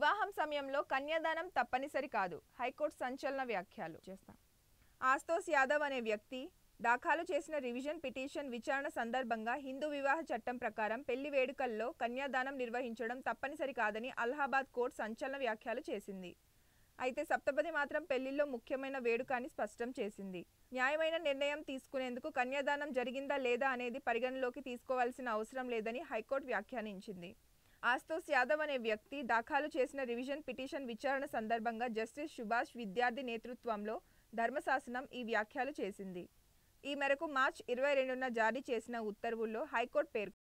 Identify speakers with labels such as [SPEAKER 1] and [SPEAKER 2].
[SPEAKER 1] వివాహం సమయంలో కన్యాదానం తప్పనిసరి కాదు హైకోర్టు సంచలన వ్యాఖ్యలు చేస్తాం ఆస్తోస్ యాదవ్ అనే వ్యక్తి దాఖలు చేసిన రివిజన్ పిటిషన్ విచారణ సందర్భంగా హిందూ వివాహ చట్టం ప్రకారం పెళ్లి వేడుకల్లో కన్యాదానం నిర్వహించడం తప్పనిసరి కాదని అలహాబాద్ కోర్టు సంచలన వ్యాఖ్యలు చేసింది అయితే సప్తపది మాత్రం పెళ్లిలో ముఖ్యమైన వేడుక అని స్పష్టం చేసింది న్యాయమైన నిర్ణయం తీసుకునేందుకు కన్యాదానం జరిగిందా లేదా అనేది పరిగణలోకి తీసుకోవాల్సిన అవసరం లేదని హైకోర్టు వ్యాఖ్యానించింది ఆస్తోస్ యాదవ్ అనే వ్యక్తి దాఖలు చేసిన రివిజన్ పిటిషన్ విచారణ సందర్భంగా జస్టిస్ సుభాష్ విద్యార్థి నేతృత్వంలో ధర్మశాసనం ఈ వ్యాఖ్యలు చేసింది ఈ మేరకు మార్చి ఇరవై రెండున జారీ చేసిన ఉత్తర్వుల్లో హైకోర్టు పేర్కొంది